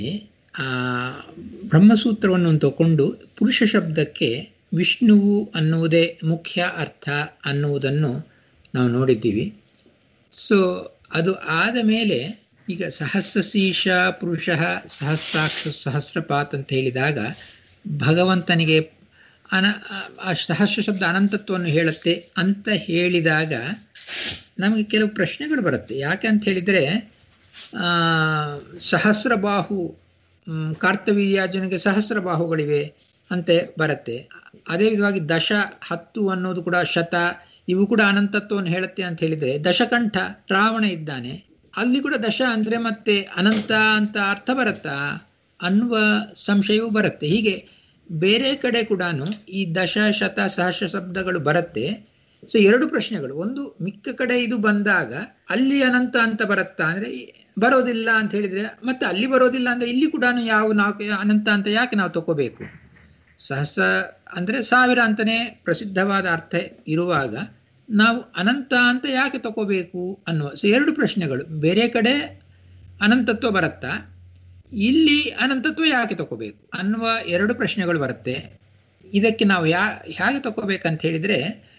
ಆ ಬ್ರಹ್ಮಸೂತ್ರವನ್ನು ತಗೊಂಡು ಪುರುಷ ಶಬ್ದಕ್ಕೆ ವಿಷ್ಣುವು ಅನ್ನುವುದೇ ಮುಖ್ಯ ಅರ್ಥ ಅನ್ನುವುದನ್ನು ನಾವು ನೋಡಿದ್ದೀವಿ ಸೊ ಅದು ಆದ ಮೇಲೆ ಈಗ ಸಹಸ್ರಶೀರ್ಷ ಪುರುಷ ಸಹಸ್ರಾಕ್ಷ ಸಹಸ್ರಪಾತ್ ಅಂತ ಹೇಳಿದಾಗ ಭಗವಂತನಿಗೆ ಅನ ಆ ಸಹಸ್ರ ಶಬ್ದ ಅನಂತತ್ವವನ್ನು ಹೇಳುತ್ತೆ ಅಂತ ಹೇಳಿದಾಗ ನಮಗೆ ಕೆಲವು ಪ್ರಶ್ನೆಗಳು ಬರುತ್ತೆ ಯಾಕೆ ಅಂತ ಹೇಳಿದರೆ ಸಹಸ್ರ ಬಾಹು ಕಾರ್ತವೀರ್ಯಾರ್ಜುನಿಗೆ ಸಹಸ್ರ ಬಾಹುಗಳಿವೆ ಅಂತೆ ಬರುತ್ತೆ ಅದೇ ವಿಧವಾಗಿ ದಶ ಹತ್ತು ಅನ್ನೋದು ಕೂಡ ಶತ ಇವು ಕೂಡ ಅನಂತತ್ವವನ್ನು ಹೇಳುತ್ತೆ ಅಂತ ಹೇಳಿದರೆ ದಶಕಂಠ ರಾವಣ ಇದ್ದಾನೆ ಅಲ್ಲಿ ಕೂಡ ದಶ ಅಂದರೆ ಮತ್ತೆ ಅನಂತ ಅಂತ ಅರ್ಥ ಬರುತ್ತಾ ಅನ್ನುವ ಸಂಶಯವೂ ಬರುತ್ತೆ ಹೀಗೆ ಬೇರೆ ಕಡೆ ಕೂಡ ಈ ದಶ ಶತ ಸಹಸ್ರ ಶಬ್ದಗಳು ಬರುತ್ತೆ ಸೊ ಎರಡು ಪ್ರಶ್ನೆಗಳು ಒಂದು ಮಿಕ್ಕ ಕಡೆ ಇದು ಬಂದಾಗ ಅಲ್ಲಿ ಅನಂತ ಅಂತ ಬರುತ್ತಾ ಅಂದರೆ ಬರೋದಿಲ್ಲ ಅಂತ ಹೇಳಿದರೆ ಮತ್ತೆ ಅಲ್ಲಿ ಬರೋದಿಲ್ಲ ಅಂದರೆ ಇಲ್ಲಿ ಕೂಡ ಯಾವ ನಾವು ಅನಂತ ಅಂತ ಯಾಕೆ ನಾವು ತಗೋಬೇಕು ಸಹಸ್ರ ಅಂದರೆ ಸಾವಿರ ಅಂತಲೇ ಪ್ರಸಿದ್ಧವಾದ ಅರ್ಥ ಇರುವಾಗ ನಾವು ಅನಂತ ಅಂತ ಯಾಕೆ ತಗೋಬೇಕು ಅನ್ನುವ ಸೊ ಎರಡು ಪ್ರಶ್ನೆಗಳು ಬೇರೆ ಕಡೆ ಅನಂತತ್ವ ಬರುತ್ತಾ ಇಲ್ಲಿ ಅನಂತತ್ವ ಯಾಕೆ ತಗೋಬೇಕು ಅನ್ನುವ ಎರಡು ಪ್ರಶ್ನೆಗಳು ಬರುತ್ತೆ ಇದಕ್ಕೆ ನಾವು ಯಾ ಹೇಗೆ ತಗೋಬೇಕಂತ ಹೇಳಿದರೆ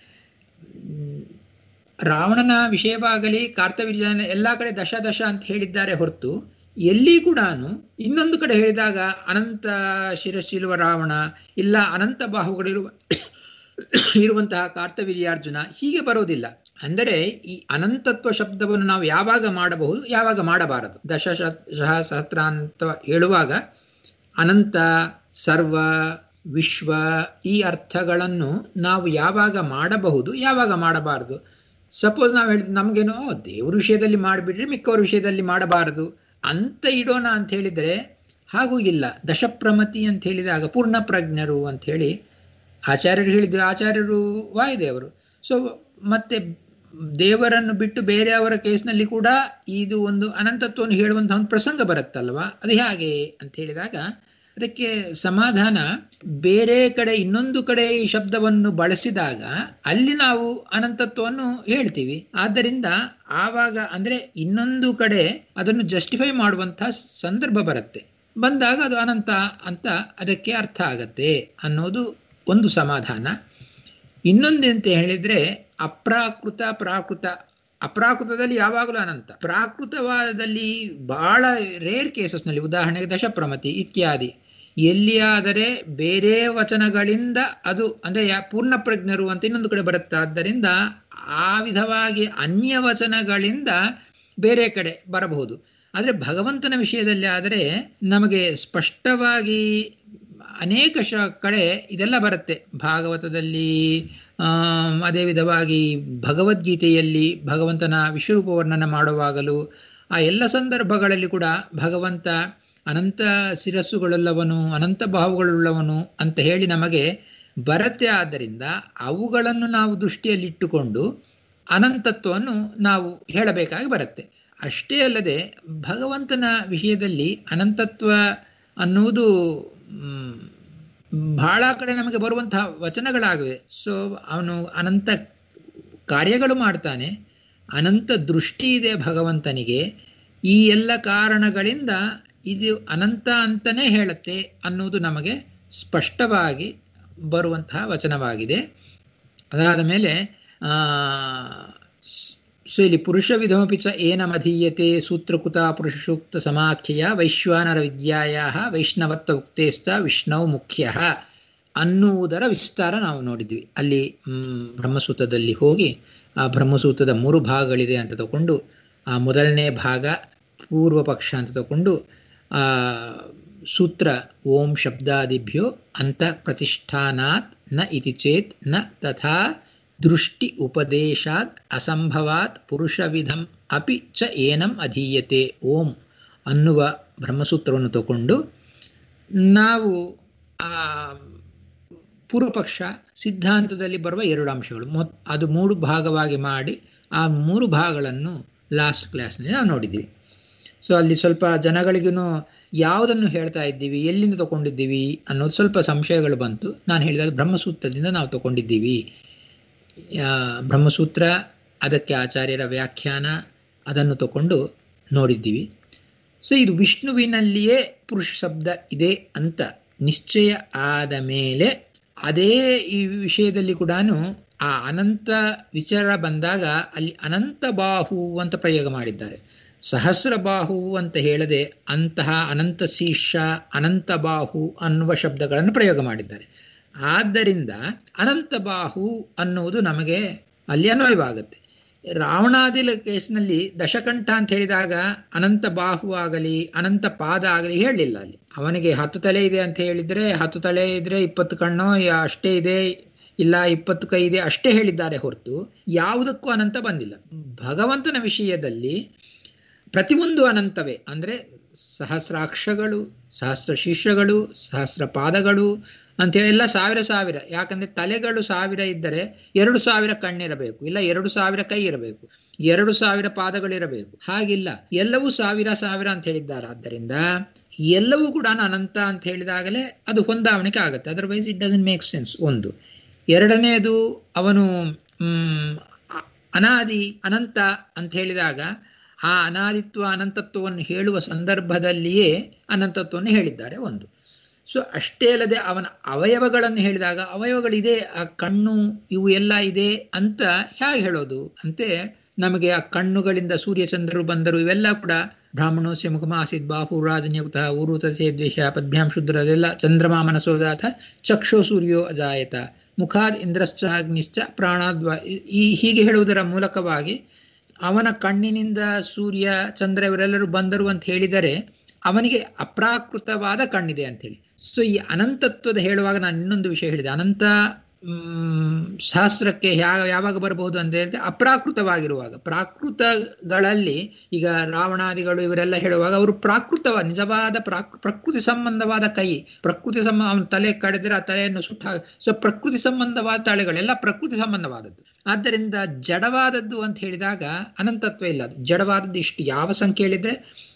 ರಾವಣನ ವಿಷಯವಾಗಲಿ ಕಾರ್ತವೀರ್ಯನ ಎಲ್ಲ ಕಡೆ ದಶ ದಶ ಅಂತ ಹೇಳಿದ್ದಾರೆ ಹೊರತು ಎಲ್ಲಿ ಕೂಡ ಇನ್ನೊಂದು ಕಡೆ ಹೇಳಿದಾಗ ಅನಂತ ಶಿರಶಿರುವ ರಾವಣ ಇಲ್ಲ ಅನಂತ ಬಾಹುಗಳಿರುವ ಇರುವಂತಹ ಕಾರ್ತವೀರ್ಯಾರ್ಜುನ ಹೀಗೆ ಬರೋದಿಲ್ಲ ಅಂದರೆ ಈ ಅನಂತತ್ವ ಶಬ್ದವನ್ನು ನಾವು ಯಾವಾಗ ಮಾಡಬಹುದು ಯಾವಾಗ ಮಾಡಬಾರದು ದಶ ಸಹಸ್ರ ಅಂತ ಹೇಳುವಾಗ ಅನಂತ ಸರ್ವ ವಿಶ್ವ ಈ ಅರ್ಥಗಳನ್ನು ನಾವು ಯಾವಾಗ ಮಾಡಬಹುದು ಯಾವಾಗ ಮಾಡಬಾರದು ಸಪೋಸ್ ನಾವು ಹೇಳಿದ್ ನಮಗೇನೋ ದೇವ್ರ ವಿಷಯದಲ್ಲಿ ಮಾಡಿಬಿಟ್ರೆ ಮಿಕ್ಕವ್ರ ವಿಷಯದಲ್ಲಿ ಮಾಡಬಾರದು ಅಂತ ಇಡೋಣ ಅಂತ ಹೇಳಿದರೆ ಹಾಗೂ ಇಲ್ಲ ದಶಪ್ರಮತಿ ಅಂತ ಹೇಳಿದಾಗ ಪೂರ್ಣ ಪ್ರಜ್ಞರು ಅಂತ ಹೇಳಿ ಆಚಾರ್ಯರು ಹೇಳಿದ್ರು ಆಚಾರ್ಯರು ವಾಯುದೇವರು ಸೊ ಮತ್ತೆ ದೇವರನ್ನು ಬಿಟ್ಟು ಬೇರೆಯವರ ಕೇಸ್ನಲ್ಲಿ ಕೂಡ ಇದು ಒಂದು ಅನಂತತ್ವವನ್ನು ಹೇಳುವಂತಹ ಒಂದು ಪ್ರಸಂಗ ಬರುತ್ತಲ್ವಾ ಅದು ಹೇಗೆ ಅಂತ ಹೇಳಿದಾಗ ಅದಕ್ಕೆ ಸಮಾಧಾನ ಬೇರೆ ಕಡೆ ಇನ್ನೊಂದು ಕಡೆ ಈ ಶಬ್ದವನ್ನು ಬಳಸಿದಾಗ ಅಲ್ಲಿ ನಾವು ಅನಂತತ್ವವನ್ನು ಹೇಳ್ತೀವಿ ಆದ್ದರಿಂದ ಆವಾಗ ಅಂದ್ರೆ ಇನ್ನೊಂದು ಕಡೆ ಅದನ್ನು ಜಸ್ಟಿಫೈ ಮಾಡುವಂತಹ ಸಂದರ್ಭ ಬರುತ್ತೆ ಬಂದಾಗ ಅದು ಅನಂತ ಅಂತ ಅದಕ್ಕೆ ಅರ್ಥ ಆಗತ್ತೆ ಅನ್ನೋದು ಒಂದು ಸಮಾಧಾನ ಇನ್ನೊಂದಂತ ಹೇಳಿದ್ರೆ ಅಪ್ರಾಕೃತ ಪ್ರಾಕೃತ ಅಪ್ರಾಕೃತದಲ್ಲಿ ಯಾವಾಗಲೂ ಅನಂತ ಪ್ರಾಕೃತವಾದದಲ್ಲಿ ಬಹಳ ರೇರ್ ಕೇಸಸ್ನಲ್ಲಿ ಉದಾಹರಣೆಗೆ ದಶಪ್ರಮತಿ ಇತ್ಯಾದಿ ಎಲ್ಲಿಯಾದರೆ ಬೇರೆ ವಚನಗಳಿಂದ ಅದು ಅಂದರೆ ಪೂರ್ಣ ಪ್ರಜ್ಞರು ಅಂತ ಇನ್ನೊಂದು ಕಡೆ ಬರುತ್ತೆ ಆದ್ದರಿಂದ ಆ ವಿಧವಾಗಿ ಅನ್ಯ ವಚನಗಳಿಂದ ಬೇರೆ ಕಡೆ ಬರಬಹುದು ಆದರೆ ಭಗವಂತನ ವಿಷಯದಲ್ಲಿ ಆದರೆ ನಮಗೆ ಸ್ಪಷ್ಟವಾಗಿ ಅನೇಕ ಶ ಕಡೆ ಇದೆಲ್ಲ ಬರುತ್ತೆ ಭಾಗವತದಲ್ಲಿ ಅದೇ ವಿಧವಾಗಿ ಭಗವದ್ಗೀತೆಯಲ್ಲಿ ಭಗವಂತನ ವಿಶ್ವರೂಪ ವರ್ಣನ ಮಾಡುವಾಗಲೂ ಆ ಎಲ್ಲ ಸಂದರ್ಭಗಳಲ್ಲಿ ಕೂಡ ಭಗವಂತ ಅನಂತ ಶಿರಸ್ಸುಗಳುಳ್ಳವನು ಅನಂತ ಬಾಹುಗಳುಳ್ಳವನು ಅಂತ ಹೇಳಿ ನಮಗೆ ಬರುತ್ತೆ ಆದ್ದರಿಂದ ಅವುಗಳನ್ನು ನಾವು ದೃಷ್ಟಿಯಲ್ಲಿಟ್ಟುಕೊಂಡು ಅನಂತತ್ವವನ್ನು ನಾವು ಹೇಳಬೇಕಾಗಿ ಬರುತ್ತೆ ಅಷ್ಟೇ ಅಲ್ಲದೆ ಭಗವಂತನ ವಿಷಯದಲ್ಲಿ ಅನಂತತ್ವ ಅನ್ನುವುದು ಬಹಳ ಕಡೆ ನಮಗೆ ಬರುವಂತಹ ವಚನಗಳಾಗಿವೆ ಸೊ ಅವನು ಅನಂತ ಕಾರ್ಯಗಳು ಮಾಡ್ತಾನೆ ಅನಂತ ದೃಷ್ಟಿ ಇದೆ ಭಗವಂತನಿಗೆ ಈ ಎಲ್ಲ ಕಾರಣಗಳಿಂದ ಇದು ಅನಂತ ಅಂತಲೇ ಹೇಳುತ್ತೆ ಅನ್ನುವುದು ನಮಗೆ ಸ್ಪಷ್ಟವಾಗಿ ಬರುವಂತಹ ವಚನವಾಗಿದೆ ಅದಾದ ಮೇಲೆ ಸೊ ಇಲ್ಲಿ ಪುರುಷ ವಿಧಮಪಿ ಚ ಏನಮಧೀಯತೆ ಸೂತ್ರಕೃತ ಪುರುಷಸೂಕ್ತ ಸಮಾಖ್ಯೆಯ ವೈಶ್ವಾನರ ವಿದ್ಯಾಯ ವೈಷ್ಣವತ್ವ ಉಕ್ತೇಸ್ತ ವಿಷ್ಣು ಮುಖ್ಯ ಅನ್ನುವುದರ ವಿಸ್ತಾರ ನಾವು ನೋಡಿದ್ವಿ ಅಲ್ಲಿ ಬ್ರಹ್ಮಸೂತ್ರದಲ್ಲಿ ಹೋಗಿ ಆ ಬ್ರಹ್ಮಸೂತ್ರದ ಮೂರು ಭಾಗಗಳಿದೆ ಅಂತ ತಗೊಂಡು ಆ ಮೊದಲನೇ ಭಾಗ ಪೂರ್ವ ಪಕ್ಷ ಅಂತ ತಗೊಂಡು ಆ ಸೂತ್ರ ಓಂ ಶಬ್ದಾದಿಭ್ಯೋ ಅಂತ ಪ್ರತಿಷ್ಠಾನಾತ್ ನ ಇತಿ ಚೇತ್ ನ ತಥಾ ದೃಷ್ಟಿ ಉಪದೇಶಾತ್ ಅಸಂಭವಾತ್ ಪುರುಷವಿಧಂ ಅಪಿ ಚ ಏನಂ ಅಧೀಯತೆ ಓಂ ಅನ್ನುವ ಬ್ರಹ್ಮಸೂತ್ರವನ್ನು ತಗೊಂಡು ನಾವು ಆ ಪೂರ್ವಪಕ್ಷ ಸಿದ್ಧಾಂತದಲ್ಲಿ ಬರುವ ಎರಡು ಅಂಶಗಳು ಮೊತ್ ಅದು ಮೂರು ಭಾಗವಾಗಿ ಮಾಡಿ ಆ ಮೂರು ಭಾಗಗಳನ್ನು ಲಾಸ್ಟ್ ಕ್ಲಾಸ್ನಲ್ಲಿ ನಾವು ನೋಡಿದ್ದೀವಿ ಸೊ ಅಲ್ಲಿ ಸ್ವಲ್ಪ ಜನಗಳಿಗೂ ಯಾವುದನ್ನು ಹೇಳ್ತಾ ಇದ್ದೀವಿ ಎಲ್ಲಿಂದ ತಗೊಂಡಿದ್ದೀವಿ ಅನ್ನೋದು ಸ್ವಲ್ಪ ಸಂಶಯಗಳು ಬಂತು ನಾನು ಹೇಳಿದಾಗ ಬ್ರಹ್ಮಸೂತ್ರದಿಂದ ನಾವು ತಗೊಂಡಿದ್ದೀವಿ ಬ್ರಹ್ಮಸೂತ್ರ ಅದಕ್ಕೆ ಆಚಾರ್ಯರ ವ್ಯಾಖ್ಯಾನ ಅದನ್ನು ತಗೊಂಡು ನೋಡಿದ್ದೀವಿ ಸೊ ಇದು ವಿಷ್ಣುವಿನಲ್ಲಿಯೇ ಪುರುಷ ಶಬ್ದ ಇದೆ ಅಂತ ನಿಶ್ಚಯ ಆದ ಮೇಲೆ ಅದೇ ಈ ವಿಷಯದಲ್ಲಿ ಕೂಡ ಆ ಅನಂತ ವಿಚಾರ ಬಂದಾಗ ಅಲ್ಲಿ ಅನಂತ ಬಾಹು ಅಂತ ಪ್ರಯೋಗ ಮಾಡಿದ್ದಾರೆ ಸಹಸ್ರ ಬಾಹು ಅಂತ ಹೇಳದೆ ಅಂತಹ ಅನಂತ ಶೀರ್ಷ ಅನಂತ ಬಾಹು ಅನ್ನುವ ಶಬ್ದಗಳನ್ನು ಪ್ರಯೋಗ ಮಾಡಿದ್ದಾರೆ ಆದ್ದರಿಂದ ಅನಂತ ಬಾಹು ಅನ್ನುವುದು ನಮಗೆ ಅಲ್ಲಿ ಅನ್ವಯವಾಗುತ್ತೆ ರಾವಣಾದಿಲ ಕೇಸ್ನಲ್ಲಿ ದಶಕಂಠ ಅಂತ ಹೇಳಿದಾಗ ಅನಂತ ಬಾಹು ಆಗಲಿ ಅನಂತ ಪಾದ ಆಗಲಿ ಹೇಳಲಿಲ್ಲ ಅಲ್ಲಿ ಅವನಿಗೆ ಹತ್ತು ತಲೆ ಇದೆ ಅಂತ ಹೇಳಿದ್ರೆ ಹತ್ತು ತಲೆ ಇದ್ರೆ ಇಪ್ಪತ್ತು ಕಣ್ಣು ಅಷ್ಟೇ ಇದೆ ಇಲ್ಲ ಇಪ್ಪತ್ತು ಕೈ ಇದೆ ಅಷ್ಟೇ ಹೇಳಿದ್ದಾರೆ ಹೊರತು ಯಾವುದಕ್ಕೂ ಅನಂತ ಬಂದಿಲ್ಲ ಭಗವಂತನ ವಿಷಯದಲ್ಲಿ ಪ್ರತಿಯೊಂದು ಅನಂತವೇ ಅಂದರೆ ಸಹಸ್ರಾಕ್ಷಗಳು ಸಹಸ್ರ ಶಿಷ್ಯಗಳು ಸಹಸ್ರ ಪಾದಗಳು ಅಂತೇಳಿ ಎಲ್ಲ ಸಾವಿರ ಸಾವಿರ ಯಾಕಂದ್ರೆ ತಲೆಗಳು ಸಾವಿರ ಇದ್ದರೆ ಎರಡು ಸಾವಿರ ಕಣ್ಣಿರಬೇಕು ಇಲ್ಲ ಎರಡು ಸಾವಿರ ಕೈ ಇರಬೇಕು ಎರಡು ಸಾವಿರ ಪಾದಗಳಿರಬೇಕು ಹಾಗಿಲ್ಲ ಎಲ್ಲವೂ ಸಾವಿರ ಸಾವಿರ ಅಂತ ಹೇಳಿದ್ದಾರೆ ಆದ್ದರಿಂದ ಎಲ್ಲವೂ ಕೂಡ ಅನಂತ ಅಂತ ಹೇಳಿದಾಗಲೇ ಅದು ಹೊಂದಾವಣಿಕೆ ಆಗುತ್ತೆ otherwise it doesn't make sense ಒಂದು ಎರಡನೆಯದು ಅವನು ಅನಾದಿ ಅನಂತ ಅಂತ ಹೇಳಿದಾಗ ಆ ಅನಾದಿತ್ವ ಅನಂತತ್ವವನ್ನು ಹೇಳುವ ಸಂದರ್ಭದಲ್ಲಿಯೇ ಅನಂತತ್ವವನ್ನು ಹೇಳಿದ್ದಾರೆ ಒಂದು ಸೊ ಅಷ್ಟೇ ಅಲ್ಲದೆ ಅವನ ಅವಯವಗಳನ್ನು ಹೇಳಿದಾಗ ಅವಯವಗಳಿದೆ ಆ ಕಣ್ಣು ಇವು ಎಲ್ಲ ಇದೆ ಅಂತ ಹೇಗೆ ಹೇಳೋದು ಅಂತೆ ನಮಗೆ ಆ ಕಣ್ಣುಗಳಿಂದ ಸೂರ್ಯಚಂದ್ರರು ಬಂದರು ಇವೆಲ್ಲ ಕೂಡ ಬ್ರಾಹ್ಮಣೋಸ್ಯ ಮುಖಮ ಆಸಿದ್ ಬಾಹು ರಾಜನ್ಯುಕ್ತ ಊರುತಸೆ ದ್ವೇಷ ಪದ್ಭ್ಯಾಂ ಶುದ್ರ ಅದೆಲ್ಲ ಚಂದ್ರಮಾ ಮನಸೋದಾಥ ಚಕ್ಷೋ ಸೂರ್ಯೋ ಅಜಾಯತ ಮುಖಾದ್ ಇಂದ್ರಶ್ಚ ಅಗ್ನಿಶ್ಚ ಪ್ರಾಣಾದ್ವ ಈ ಹೀಗೆ ಹೇಳುವುದರ ಮೂಲಕವಾಗಿ ಅವನ ಕಣ್ಣಿನಿಂದ ಸೂರ್ಯ ಚಂದ್ರ ಇವರೆಲ್ಲರೂ ಬಂದರು ಅಂತ ಹೇಳಿದರೆ ಅವನಿಗೆ ಅಪ್ರಾಕೃತವಾದ ಕಣ್ಣಿದೆ ಅಂತೇಳಿ ಸೊ ಈ ಅನಂತತ್ವದ ಹೇಳುವಾಗ ನಾನು ಇನ್ನೊಂದು ವಿಷಯ ಹೇಳಿದೆ ಅನಂತ ಶಾಸ್ತ್ರಕ್ಕೆ ಯಾವ ಯಾವಾಗ ಬರಬಹುದು ಅಂತ ಹೇಳಿದ್ರೆ ಅಪ್ರಾಕೃತವಾಗಿರುವಾಗ ಪ್ರಾಕೃತಗಳಲ್ಲಿ ಈಗ ರಾವಣಾದಿಗಳು ಇವರೆಲ್ಲ ಹೇಳುವಾಗ ಅವರು ಪ್ರಾಕೃತವ ನಿಜವಾದ ಪ್ರಾಕೃ ಪ್ರಕೃತಿ ಸಂಬಂಧವಾದ ಕೈ ಪ್ರಕೃತಿ ಸಂಬ ಅವನ ತಲೆ ಕಡಿದ್ರೆ ಆ ತಲೆಯನ್ನು ಸುಟ್ಟ ಸೊ ಪ್ರಕೃತಿ ಸಂಬಂಧವಾದ ತಲೆಗಳೆಲ್ಲ ಪ್ರಕೃತಿ ಸಂಬಂಧವಾದದ್ದು ಆದ್ದರಿಂದ ಜಡವಾದದ್ದು ಅಂತ ಹೇಳಿದಾಗ ಅನಂತತ್ವ ಇಲ್ಲ ಜಡವಾದದ್ದು ಇಷ್ಟು ಯಾವ ಸಂಖ್ಯೆ ಹೇಳಿದ್ರೆ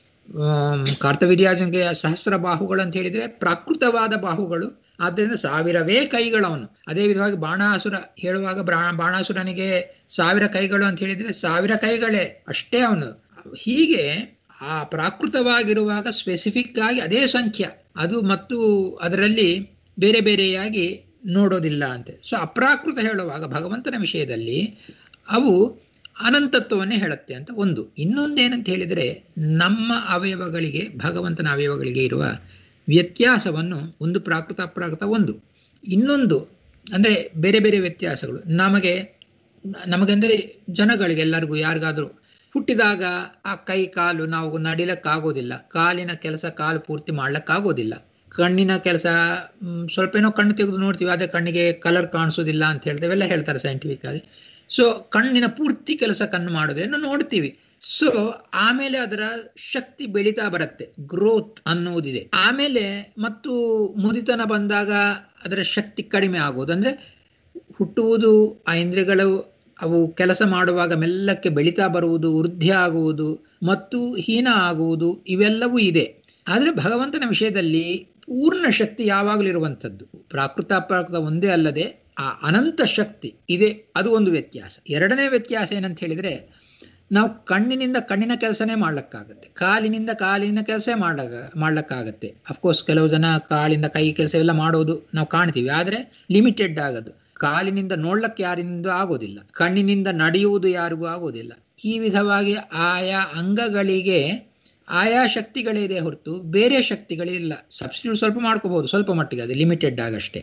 ಕಾರ್ತವೀರ್ಯಾಜನಿಗೆ ಸಹಸ್ರ ಬಾಹುಗಳು ಅಂತ ಹೇಳಿದ್ರೆ ಪ್ರಾಕೃತವಾದ ಬಾಹುಗಳು ಆದ್ದರಿಂದ ಸಾವಿರವೇ ಕೈಗಳವನು ಅದೇ ವಿಧವಾಗಿ ಬಾಣಾಸುರ ಹೇಳುವಾಗ ಬಾಣಾಸುರನಿಗೆ ಸಾವಿರ ಕೈಗಳು ಅಂತ ಹೇಳಿದ್ರೆ ಸಾವಿರ ಕೈಗಳೇ ಅಷ್ಟೇ ಅವನು ಹೀಗೆ ಆ ಪ್ರಾಕೃತವಾಗಿರುವಾಗ ಸ್ಪೆಸಿಫಿಕ್ ಆಗಿ ಅದೇ ಸಂಖ್ಯೆ ಅದು ಮತ್ತು ಅದರಲ್ಲಿ ಬೇರೆ ಬೇರೆಯಾಗಿ ನೋಡೋದಿಲ್ಲ ಅಂತೆ ಸೊ ಅಪ್ರಾಕೃತ ಹೇಳುವಾಗ ಭಗವಂತನ ವಿಷಯದಲ್ಲಿ ಅವು ಅನಂತತ್ವವನ್ನೇ ಹೇಳುತ್ತೆ ಅಂತ ಒಂದು ಇನ್ನೊಂದೇನಂತ ಹೇಳಿದರೆ ನಮ್ಮ ಅವಯವಗಳಿಗೆ ಭಗವಂತನ ಅವಯವಗಳಿಗೆ ಇರುವ ವ್ಯತ್ಯಾಸವನ್ನು ಒಂದು ಪ್ರಾಕೃತ ಅಪ್ರಾಕೃತ ಒಂದು ಇನ್ನೊಂದು ಅಂದರೆ ಬೇರೆ ಬೇರೆ ವ್ಯತ್ಯಾಸಗಳು ನಮಗೆ ನಮಗಂದರೆ ಜನಗಳಿಗೆ ಎಲ್ಲರಿಗೂ ಯಾರಿಗಾದರೂ ಹುಟ್ಟಿದಾಗ ಆ ಕೈ ಕಾಲು ನಾವು ನಡಿಲಕ್ಕಾಗೋದಿಲ್ಲ ಕಾಲಿನ ಕೆಲಸ ಕಾಲು ಪೂರ್ತಿ ಮಾಡ್ಲಿಕ್ಕಾಗೋದಿಲ್ಲ ಕಣ್ಣಿನ ಕೆಲಸ ಸ್ವಲ್ಪ ಏನೋ ಕಣ್ಣು ತೆಗೆದು ನೋಡ್ತೀವಿ ಆದರೆ ಕಣ್ಣಿಗೆ ಕಲರ್ ಕಾಣಿಸೋದಿಲ್ಲ ಅಂತ ಹೇಳ್ತೇವೆ ಎಲ್ಲ ಹೇಳ್ತಾರೆ ಸೈಂಟಿಫಿಕ್ ಆಗಿ ಸೊ ಕಣ್ಣಿನ ಪೂರ್ತಿ ಕೆಲಸ ಕಣ್ಣು ಮಾಡೋದನ್ನು ನೋಡ್ತೀವಿ ಸೊ ಆಮೇಲೆ ಅದರ ಶಕ್ತಿ ಬೆಳೀತಾ ಬರುತ್ತೆ ಗ್ರೋತ್ ಅನ್ನುವುದಿದೆ ಆಮೇಲೆ ಮತ್ತು ಮುದಿತನ ಬಂದಾಗ ಅದರ ಶಕ್ತಿ ಕಡಿಮೆ ಆಗೋದು ಅಂದ್ರೆ ಹುಟ್ಟುವುದು ಆ ಇಂದ್ರಿಯಗಳು ಅವು ಕೆಲಸ ಮಾಡುವಾಗ ಮೆಲ್ಲಕ್ಕೆ ಬೆಳೀತಾ ಬರುವುದು ವೃದ್ಧಿ ಆಗುವುದು ಮತ್ತು ಹೀನ ಆಗುವುದು ಇವೆಲ್ಲವೂ ಇದೆ ಆದರೆ ಭಗವಂತನ ವಿಷಯದಲ್ಲಿ ಪೂರ್ಣ ಶಕ್ತಿ ಯಾವಾಗಲೂ ಇರುವಂಥದ್ದು ಪ್ರಾಕೃತ ಅಪ್ರಾಕೃತ ಒಂದೇ ಅಲ್ಲದೆ ಆ ಅನಂತ ಶಕ್ತಿ ಇದೆ ಅದು ಒಂದು ವ್ಯತ್ಯಾಸ ಎರಡನೇ ವ್ಯತ್ಯಾಸ ಏನಂತ ಹೇಳಿದ್ರೆ ನಾವು ಕಣ್ಣಿನಿಂದ ಕಣ್ಣಿನ ಕೆಲಸನೇ ಮಾಡ್ಲಿಕ್ಕಾಗತ್ತೆ ಕಾಲಿನಿಂದ ಕಾಲಿನ ಕೆಲಸ ಮಾಡಕ ಮಾಡ್ಲಿಕ್ಕಾಗತ್ತೆ ಅಫ್ಕೋರ್ಸ್ ಕೆಲವು ಜನ ಕಾಲಿಂದ ಕೈ ಕೆಲಸ ಎಲ್ಲ ಮಾಡೋದು ನಾವು ಕಾಣ್ತೀವಿ ಆದರೆ ಲಿಮಿಟೆಡ್ ಆಗೋದು ಕಾಲಿನಿಂದ ನೋಡ್ಲಕ್ಕೆ ಯಾರಿಂದ ಆಗೋದಿಲ್ಲ ಕಣ್ಣಿನಿಂದ ನಡೆಯುವುದು ಯಾರಿಗೂ ಆಗೋದಿಲ್ಲ ಈ ವಿಧವಾಗಿ ಆಯಾ ಅಂಗಗಳಿಗೆ ಆಯಾ ಶಕ್ತಿಗಳಿದೆ ಹೊರತು ಬೇರೆ ಶಕ್ತಿಗಳಿಲ್ಲ ಸಬ್ಸ್ಟಿಟ್ಯೂಟ್ ಸ್ವಲ್ಪ ಮಾಡ್ಕೋಬಹುದು ಸ್ವಲ್ಪ ಮಟ್ಟಿಗೆ ಅದು ಲಿಮಿಟೆಡ್ ಆಗಷ್ಟೇ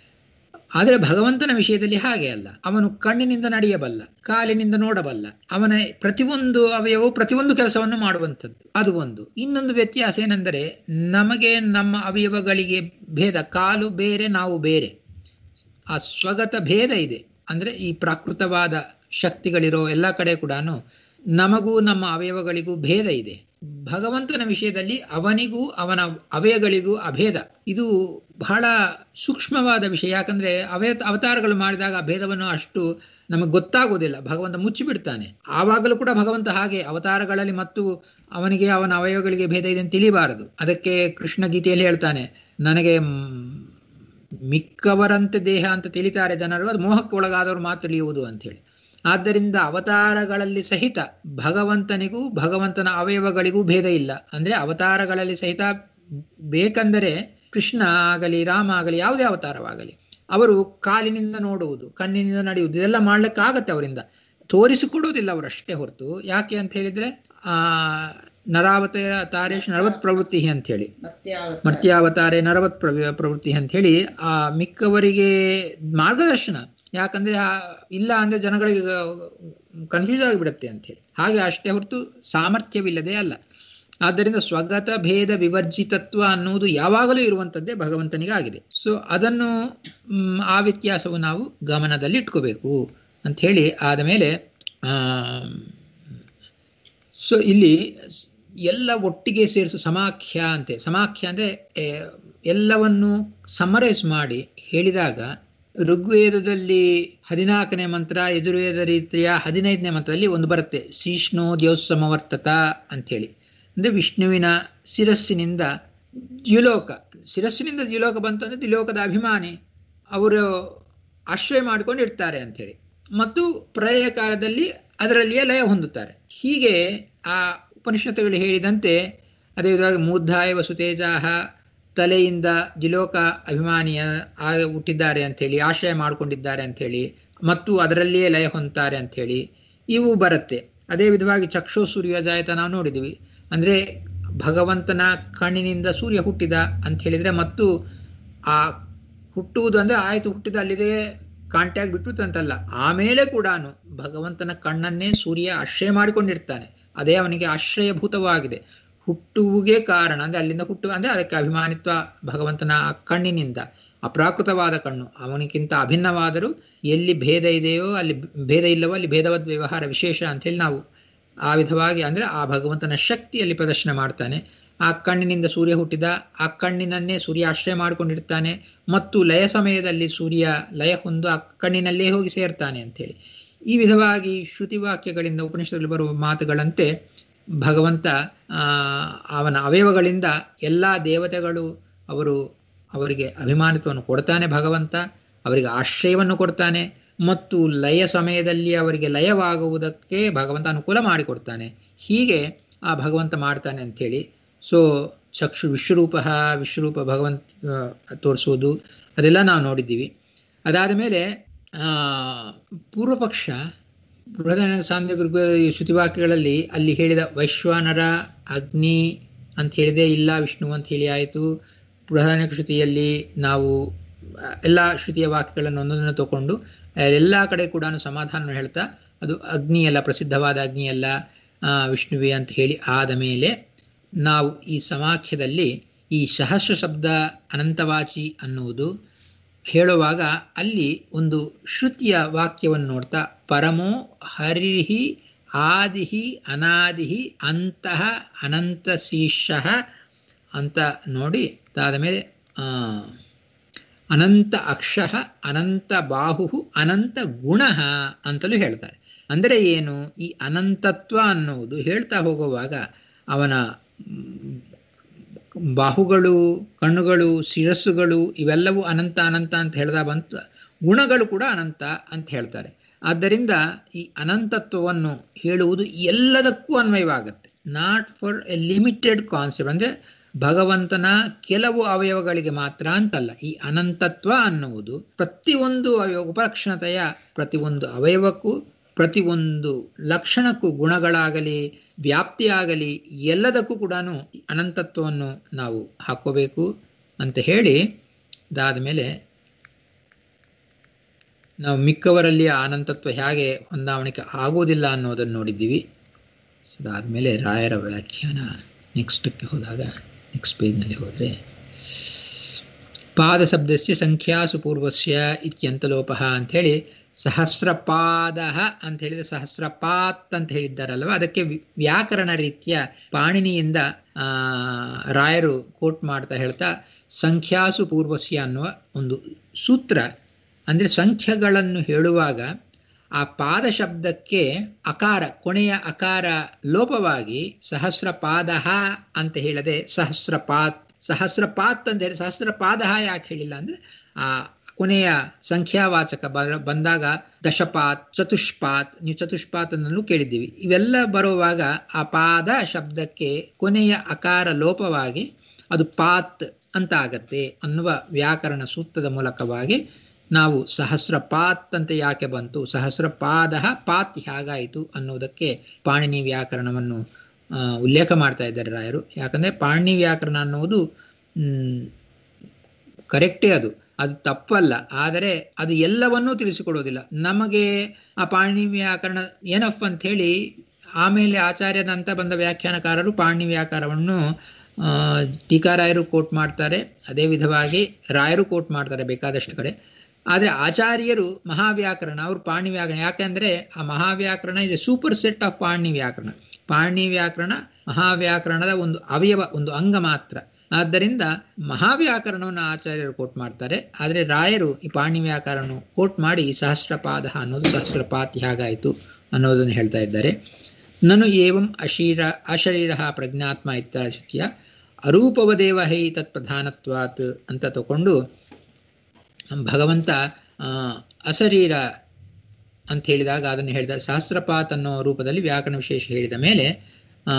ಆದರೆ ಭಗವಂತನ ವಿಷಯದಲ್ಲಿ ಹಾಗೆ ಅಲ್ಲ ಅವನು ಕಣ್ಣಿನಿಂದ ನಡೆಯಬಲ್ಲ ಕಾಲಿನಿಂದ ನೋಡಬಲ್ಲ ಅವನ ಪ್ರತಿಯೊಂದು ಅವಯವು ಪ್ರತಿಯೊಂದು ಕೆಲಸವನ್ನು ಮಾಡುವಂಥದ್ದು ಅದು ಒಂದು ಇನ್ನೊಂದು ವ್ಯತ್ಯಾಸ ಏನೆಂದರೆ ನಮಗೆ ನಮ್ಮ ಅವಯವಗಳಿಗೆ ಭೇದ ಕಾಲು ಬೇರೆ ನಾವು ಬೇರೆ ಆ ಸ್ವಗತ ಭೇದ ಇದೆ ಅಂದ್ರೆ ಈ ಪ್ರಾಕೃತವಾದ ಶಕ್ತಿಗಳಿರೋ ಎಲ್ಲ ಕಡೆ ಕೂಡ ನಮಗೂ ನಮ್ಮ ಅವಯವಗಳಿಗೂ ಭೇದ ಇದೆ ಭಗವಂತನ ವಿಷಯದಲ್ಲಿ ಅವನಿಗೂ ಅವನ ಅವಯಗಳಿಗೂ ಅಭೇದ ಇದು ಬಹಳ ಸೂಕ್ಷ್ಮವಾದ ವಿಷಯ ಯಾಕಂದ್ರೆ ಅವಯ ಅವತಾರಗಳು ಮಾಡಿದಾಗ ಆ ಭೇದವನ್ನು ಅಷ್ಟು ನಮಗೆ ಗೊತ್ತಾಗೋದಿಲ್ಲ ಭಗವಂತ ಮುಚ್ಚಿಬಿಡ್ತಾನೆ ಆವಾಗಲೂ ಕೂಡ ಭಗವಂತ ಹಾಗೆ ಅವತಾರಗಳಲ್ಲಿ ಮತ್ತು ಅವನಿಗೆ ಅವನ ಅವಯವಗಳಿಗೆ ಭೇದ ಇದೆ ಅಂತ ತಿಳಿಬಾರದು ಅದಕ್ಕೆ ಕೃಷ್ಣ ಗೀತೆಯಲ್ಲಿ ಹೇಳ್ತಾನೆ ನನಗೆ ಮಿಕ್ಕವರಂತೆ ದೇಹ ಅಂತ ತಿಳಿತಾರೆ ಜನರು ಅದು ಮೋಹಕ್ಕೆ ಒಳಗಾದವರು ಮಾತ್ರ ತಿಳಿಯುವುದು ಅಂತ ಹೇಳಿ ಆದ್ದರಿಂದ ಅವತಾರಗಳಲ್ಲಿ ಸಹಿತ ಭಗವಂತನಿಗೂ ಭಗವಂತನ ಅವಯವಗಳಿಗೂ ಭೇದ ಇಲ್ಲ ಅಂದ್ರೆ ಅವತಾರಗಳಲ್ಲಿ ಸಹಿತ ಬೇಕೆಂದರೆ ಕೃಷ್ಣ ಆಗಲಿ ರಾಮ ಆಗಲಿ ಯಾವುದೇ ಅವತಾರವಾಗಲಿ ಅವರು ಕಾಲಿನಿಂದ ನೋಡುವುದು ಕಣ್ಣಿನಿಂದ ನಡೆಯುವುದು ಇದೆಲ್ಲ ಮಾಡ್ಲಿಕ್ಕಾಗತ್ತೆ ಅವರಿಂದ ತೋರಿಸಿಕೊಡುವುದಿಲ್ಲ ಅವರಷ್ಟೇ ಹೊರತು ಯಾಕೆ ಅಂತ ಹೇಳಿದ್ರೆ ಆ ನರಾವತ ತಾರೇಶ್ ನರವತ್ ಪ್ರವೃತ್ತಿ ಅಂತ ಹೇಳಿ ಮರ್ತ್ಯಾವತಾರೆ ನರವತ್ ಪ್ರವ ಪ್ರವೃತ್ತಿ ಅಂತ ಹೇಳಿ ಆ ಮಿಕ್ಕವರಿಗೆ ಮಾರ್ಗದರ್ಶನ ಯಾಕಂದ್ರೆ ಆ ಇಲ್ಲ ಅಂದ್ರೆ ಜನಗಳಿಗೆ ಕನ್ಫ್ಯೂಸ್ ಆಗಿಬಿಡುತ್ತೆ ಅಂತ ಹೇಳಿ ಹಾಗೆ ಅಷ್ಟೇ ಹೊರತು ಸಾಮರ್ಥ್ಯವಿಲ್ಲದೆ ಅಲ್ಲ ಆದ್ದರಿಂದ ಸ್ವಗತ ಭೇದ ವಿವರ್ಜಿತತ್ವ ಅನ್ನುವುದು ಯಾವಾಗಲೂ ಇರುವಂಥದ್ದೇ ಭಗವಂತನಿಗೆ ಆಗಿದೆ ಸೊ ಅದನ್ನು ಆ ವ್ಯತ್ಯಾಸವು ನಾವು ಗಮನದಲ್ಲಿ ಇಟ್ಕೋಬೇಕು ಅಂತ ಹೇಳಿ ಆದ ಮೇಲೆ ಸೊ ಇಲ್ಲಿ ಎಲ್ಲ ಒಟ್ಟಿಗೆ ಸೇರಿಸು ಸಮಾಖ್ಯ ಅಂತೆ ಸಮಾಖ್ಯ ಅಂದರೆ ಎಲ್ಲವನ್ನು ಸಮರೈಸ್ ಮಾಡಿ ಹೇಳಿದಾಗ ಋಗ್ವೇದದಲ್ಲಿ ಹದಿನಾಲ್ಕನೇ ಮಂತ್ರ ಯಜುರ್ವೇದ ರೀತಿಯ ಹದಿನೈದನೇ ಮಂತ್ರದಲ್ಲಿ ಒಂದು ಬರುತ್ತೆ ಶೀಷ್ಣೋ ದ್ಯೋತ್ಸಮವರ್ತತ ಅಂಥೇಳಿ ಅಂದರೆ ವಿಷ್ಣುವಿನ ಶಿರಸ್ಸಿನಿಂದ ದ್ಯುಲೋಕ ಶಿರಸ್ಸಿನಿಂದ ದ್ಯುಲೋಕ ಬಂತು ಅಂದರೆ ದ್ಯುಲೋಕದ ಅಭಿಮಾನಿ ಅವರು ಆಶ್ರಯ ಮಾಡ್ಕೊಂಡು ಇರ್ತಾರೆ ಅಂಥೇಳಿ ಮತ್ತು ಪ್ರಳಯ ಕಾಲದಲ್ಲಿ ಅದರಲ್ಲಿಯೇ ಲಯ ಹೊಂದುತ್ತಾರೆ ಹೀಗೆ ಆ ಉಪನಿಷತ್ತುಗಳು ಹೇಳಿದಂತೆ ಅದೇ ವಿಧವಾಗಿ ಮೂರ್ಧಾಯ ವಸುತೇಜಾಹ ತಲೆಯಿಂದ ಜಿಲೋಕ ಅಭಿಮಾನಿಯ ಆಗ ಹುಟ್ಟಿದ್ದಾರೆ ಅಂಥೇಳಿ ಆಶ್ರಯ ಮಾಡಿಕೊಂಡಿದ್ದಾರೆ ಅಂಥೇಳಿ ಮತ್ತು ಅದರಲ್ಲಿಯೇ ಲಯ ಹೊಂದ್ತಾರೆ ಅಂಥೇಳಿ ಇವು ಬರುತ್ತೆ ಅದೇ ವಿಧವಾಗಿ ಚಕ್ಷು ಸೂರ್ಯ ಜಾಯತ ನಾವು ನೋಡಿದ್ವಿ ಅಂದರೆ ಭಗವಂತನ ಕಣ್ಣಿನಿಂದ ಸೂರ್ಯ ಹುಟ್ಟಿದ ಅಂತ ಹೇಳಿದರೆ ಮತ್ತು ಆ ಹುಟ್ಟುವುದು ಅಂದರೆ ಆಯಿತು ಹುಟ್ಟಿದ ಅಲ್ಲಿದೆ ಕಾಂಟ್ಯಾಕ್ಟ್ ಬಿಟ್ಟು ಅಂತಲ್ಲ ಆಮೇಲೆ ಕೂಡ ಭಗವಂತನ ಕಣ್ಣನ್ನೇ ಸೂರ್ಯ ಆಶ್ರಯ ಮಾಡಿಕೊಂಡಿರ್ತಾನೆ ಅದೇ ಅವನಿಗೆ ಆಶ್ರಯಭೂತವಾಗಿದೆ ಹುಟ್ಟುವಿಗೆ ಕಾರಣ ಅಂದರೆ ಅಲ್ಲಿಂದ ಹುಟ್ಟು ಅಂದರೆ ಅದಕ್ಕೆ ಅಭಿಮಾನಿತ್ವ ಭಗವಂತನ ಕಣ್ಣಿನಿಂದ ಅಪ್ರಾಕೃತವಾದ ಕಣ್ಣು ಅವನಿಗಿಂತ ಅಭಿನ್ನವಾದರೂ ಎಲ್ಲಿ ಭೇದ ಇದೆಯೋ ಅಲ್ಲಿ ಭೇದ ಇಲ್ಲವೋ ಅಲ್ಲಿ ಭೇದವದ್ ವ್ಯವಹಾರ ವಿಶೇಷ ಅಂಥೇಳಿ ನಾವು ಆ ವಿಧವಾಗಿ ಅಂದರೆ ಆ ಭಗವಂತನ ಶಕ್ತಿಯಲ್ಲಿ ಪ್ರದರ್ಶನ ಮಾಡ್ತಾನೆ ಆ ಕಣ್ಣಿನಿಂದ ಸೂರ್ಯ ಹುಟ್ಟಿದ ಆ ಕಣ್ಣಿನನ್ನೇ ಸೂರ್ಯ ಆಶ್ರಯ ಮಾಡಿಕೊಂಡಿರ್ತಾನೆ ಮತ್ತು ಲಯ ಸಮಯದಲ್ಲಿ ಸೂರ್ಯ ಲಯ ಹೊಂದು ಆ ಕಣ್ಣಿನಲ್ಲೇ ಹೋಗಿ ಸೇರ್ತಾನೆ ಅಂಥೇಳಿ ಈ ವಿಧವಾಗಿ ಶ್ರುತಿವಾಕ್ಯಗಳಿಂದ ಉಪನಿಷತ್ತಲ್ಲಿ ಬರುವ ಮಾತುಗಳಂತೆ ಭಗವಂತ ಅವನ ಅವಯವಗಳಿಂದ ಎಲ್ಲ ದೇವತೆಗಳು ಅವರು ಅವರಿಗೆ ಅಭಿಮಾನಿತ್ವವನ್ನು ಕೊಡ್ತಾನೆ ಭಗವಂತ ಅವರಿಗೆ ಆಶ್ರಯವನ್ನು ಕೊಡ್ತಾನೆ ಮತ್ತು ಲಯ ಸಮಯದಲ್ಲಿ ಅವರಿಗೆ ಲಯವಾಗುವುದಕ್ಕೆ ಭಗವಂತ ಅನುಕೂಲ ಮಾಡಿಕೊಡ್ತಾನೆ ಹೀಗೆ ಆ ಭಗವಂತ ಮಾಡ್ತಾನೆ ಅಂಥೇಳಿ ಸೊ ಚಕ್ಷು ವಿಶ್ವರೂಪ ವಿಶ್ವರೂಪ ಭಗವಂತ ತೋರಿಸುವುದು ಅದೆಲ್ಲ ನಾವು ನೋಡಿದ್ದೀವಿ ಅದಾದ ಮೇಲೆ ಪೂರ್ವಪಕ್ಷ ಬೃಹದಾರಣ್ಯ ಸಾಂಧ್ಯ ಗುರುಗ ಶ್ರುತಿವಾಕ್ಯಗಳಲ್ಲಿ ಅಲ್ಲಿ ಹೇಳಿದ ವೈಶ್ವಾನರ ಅಗ್ನಿ ಅಂತ ಹೇಳಿದೆ ಇಲ್ಲ ವಿಷ್ಣು ಅಂತ ಹೇಳಿ ಆಯಿತು ಬೃಹದಾರಣ್ಯ ಶ್ರುತಿಯಲ್ಲಿ ನಾವು ಎಲ್ಲ ಶ್ರುತಿಯ ವಾಕ್ಯಗಳನ್ನು ಒಂದೊಂದನ್ನು ತಗೊಂಡು ಎಲ್ಲ ಕಡೆ ಕೂಡ ಸಮಾಧಾನ ಹೇಳ್ತಾ ಅದು ಅಗ್ನಿಯಲ್ಲ ಪ್ರಸಿದ್ಧವಾದ ಅಗ್ನಿಯಲ್ಲ ವಿಷ್ಣುವೆ ಅಂತ ಹೇಳಿ ಆದ ಮೇಲೆ ನಾವು ಈ ಸಮಾಖ್ಯದಲ್ಲಿ ಈ ಸಹಸ್ರ ಶಬ್ದ ಅನಂತವಾಚಿ ಅನ್ನುವುದು ಹೇಳುವಾಗ ಅಲ್ಲಿ ಒಂದು ಶ್ರುತಿಯ ವಾಕ್ಯವನ್ನು ನೋಡ್ತಾ ಪರಮೋ ಹರಿಹಿ ಆದಿಹಿ ಅನಾದಿಹಿ ಅಂತಹ ಅನಂತ ಶೀರ್ಷಃ ಅಂತ ನೋಡಿ ಅದಾದ ಮೇಲೆ ಅನಂತ ಅಕ್ಷಃ ಅನಂತ ಬಾಹು ಅನಂತ ಗುಣ ಅಂತಲೂ ಹೇಳ್ತಾರೆ ಅಂದರೆ ಏನು ಈ ಅನಂತತ್ವ ಅನ್ನುವುದು ಹೇಳ್ತಾ ಹೋಗುವಾಗ ಅವನ ಬಾಹುಗಳು ಕಣ್ಣುಗಳು ಶಿರಸ್ಸುಗಳು ಇವೆಲ್ಲವೂ ಅನಂತ ಅನಂತ ಅಂತ ಹೇಳ್ದ ಬಂತು ಗುಣಗಳು ಕೂಡ ಅನಂತ ಅಂತ ಹೇಳ್ತಾರೆ ಆದ್ದರಿಂದ ಈ ಅನಂತತ್ವವನ್ನು ಹೇಳುವುದು ಎಲ್ಲದಕ್ಕೂ ಅನ್ವಯವಾಗುತ್ತೆ not for a limited concept ಅಂದರೆ ಭಗವಂತನ ಕೆಲವು ಅವಯವಗಳಿಗೆ ಮಾತ್ರ ಅಂತಲ್ಲ ಈ ಅನಂತತ್ವ ಅನ್ನುವುದು ಪ್ರತಿಯೊಂದು ಅವಯವ ಉಪಲಕ್ಷಣತೆಯ ಪ್ರತಿಯೊಂದು ಅವಯವಕ್ಕೂ ಪ್ರತಿಯೊಂದು ಲಕ್ಷಣಕ್ಕೂ ಗುಣಗಳಾಗಲಿ ವ್ಯಾಪ್ತಿಯಾಗಲಿ ಎಲ್ಲದಕ್ಕೂ ಕೂಡ ಅನಂತತ್ವವನ್ನು ನಾವು ಹಾಕೋಬೇಕು ಅಂತ ಹೇಳಿ ಅದಾದ ಮೇಲೆ ನಾವು ಮಿಕ್ಕವರಲ್ಲಿ ಅನಂತತ್ವ ಹೇಗೆ ಹೊಂದಾವಣಿಕೆ ಆಗುವುದಿಲ್ಲ ಅನ್ನೋದನ್ನು ನೋಡಿದ್ದೀವಿ ಅದಾದಮೇಲೆ ರಾಯರ ವ್ಯಾಖ್ಯಾನ ನೆಕ್ಸ್ಟಕ್ಕೆ ಹೋದಾಗ ನೆಕ್ಸ್ಟ್ ಪೇಜ್ನಲ್ಲಿ ಹೋದರೆ ಪಾದ ಶಬ್ದಸ್ಯ ಸಂಖ್ಯಾಸು ಪೂರ್ವಸ್ಯ ಇತ್ಯಂತಲೋಪ ಅಂಥೇಳಿ ಸಹಸ್ರಪಾದ ಅಂತ ಹೇಳಿದ್ರೆ ಸಹಸ್ರಪಾತ್ ಅಂತ ಹೇಳಿದ್ದಾರಲ್ವ ಅದಕ್ಕೆ ವ್ಯಾಕರಣ ರೀತಿಯ ಪಾಣಿನಿಯಿಂದ ರಾಯರು ಕೋಟ್ ಮಾಡ್ತಾ ಹೇಳ್ತಾ ಸಂಖ್ಯಾಸು ಪೂರ್ವಸ್ಯ ಅನ್ನುವ ಒಂದು ಸೂತ್ರ ಅಂದರೆ ಸಂಖ್ಯೆಗಳನ್ನು ಹೇಳುವಾಗ ಆ ಪಾದ ಶಬ್ದಕ್ಕೆ ಅಕಾರ ಕೊನೆಯ ಅಕಾರ ಲೋಪವಾಗಿ ಸಹಸ್ರಪಾದ ಅಂತ ಹೇಳದೆ ಸಹಸ್ರಪಾತ್ ಸಹಸ್ರಪಾತ್ ಅಂತ ಹೇಳಿ ಸಹಸ್ರಪಾದ ಯಾಕೆ ಹೇಳಿಲ್ಲ ಅಂದರೆ ಆ ಕೊನೆಯ ಸಂಖ್ಯಾವಾಚಕ ಬ- ಬಂದಾಗ ದಶಪಾತ್ ಚತುಷ್ಪಾತ್ ನೀವು ಚತುಷ್ಪಾತ್ ಅನ್ನೂ ಕೇಳಿದ್ದೀವಿ ಇವೆಲ್ಲ ಬರುವಾಗ ಆ ಪಾದ ಶಬ್ದಕ್ಕೆ ಕೊನೆಯ ಅಕಾರ ಲೋಪವಾಗಿ ಅದು ಪಾತ್ ಅಂತ ಆಗತ್ತೆ ಅನ್ನುವ ವ್ಯಾಕರಣ ಸೂಕ್ತದ ಮೂಲಕವಾಗಿ ನಾವು ಸಹಸ್ರ ಪಾತ್ ಅಂತ ಯಾಕೆ ಬಂತು ಸಹಸ್ರ ಪಾದ ಪಾತ್ ಹೇಗಾಯಿತು ಅನ್ನೋದಕ್ಕೆ ಪಾಣಿನಿ ವ್ಯಾಕರಣವನ್ನು ಆ, ಉಲ್ಲೇಖ ಮಾಡ್ತಾ ಇದ್ದಾರೆ ರಾಯರು ಯಾಕಂದ್ರೆ ಪಾಣಿನಿ ವ್ಯಾಕರಣ ಅನ್ನುವುದು ಮ್, ಕರೆಕ್ಟೇ ಅದು ಅದು ತಪ್ಪಲ್ಲ ಆದರೆ ಅದು ಎಲ್ಲವನ್ನೂ ತಿಳಿಸಿಕೊಡೋದಿಲ್ಲ ನಮಗೆ ಆ ಪಾಣಿನಿ ವ್ಯಾಕರಣ ಏನಫ್ ಅಂತ ಹೇಳಿ ಆಮೇಲೆ ಆಚಾರ್ಯನಂತ ಬಂದ ವ್ಯಾಖ್ಯಾನಕಾರರು ಪಾಣಿನಿ ವ್ಯಾಕರಣವನ್ನು ಆ, ಟೀಕಾರಾಯರು ಕೋಟ್ ಮಾಡ್ತಾರೆ ಅದೇ ವಿಧವಾಗಿ ರಾಯರು ಕೋಟ್ ಮಾಡ್ತಾರೆ ಬೇಕಾದಷ್ಟು ಕಡೆ ಆದರೆ ಆಚಾರ್ಯರು ಮಹಾವ್ಯಾಕರಣ ಅವರು ಪಾಣಿ ವ್ಯಾಕರಣ ಯಾಕೆಂದ್ರೆ ಆ ಮಹಾವ್ಯಾಕರಣ ಇದೆ ಸೂಪರ್ ಸೆಟ್ ಆಫ್ ಪಾಣಿ ವ್ಯಾಕರಣ ಪಾಣಿ ವ್ಯಾಕರಣ ಮಹಾವ್ಯಾಕರಣದ ಒಂದು ಅವಯವ ಒಂದು ಅಂಗ ಮಾತ್ರ ಆದ್ದರಿಂದ ಮಹಾವ್ಯಾಕರಣವನ್ನು ಆಚಾರ್ಯರು ಕೋಟ್ ಮಾಡ್ತಾರೆ ಆದರೆ ರಾಯರು ಈ ಪಾಣಿ ವ್ಯಾಕರಣ ಕೋಟ್ ಮಾಡಿ ಈ ಸಹಸ್ರಪಾದ ಅನ್ನೋದು ಸಹಸ್ರಪಾತಿ ಹೇಗಾಯಿತು ಅನ್ನೋದನ್ನು ಹೇಳ್ತಾ ಇದ್ದಾರೆ ನನು ಏವಂ ಅಶೀರ ಅಶರೀರ ಪ್ರಜ್ಞಾತ್ಮ ಇತ್ಯಾದಿತ್ಯ ಅರೂಪವದೇವ ಹೈ ತತ್ ಪ್ರಧಾನತ್ವಾತ್ ಅಂತ ತಗೊಂಡು ಭಗವಂತ ಆ, ಅಶರೀರ ಅಂತ ಹೇಳಿದಾಗ ಅದನ್ನು ಹೇಳಿದ ಸಹಸ್ರಪಾತ್ ಅನ್ನೋ ರೂಪದಲ್ಲಿ ವ್ಯಾಕರಣ ವಿಶೇಷ ಹೇಳಿದ ಮೇಲೆ ಆ,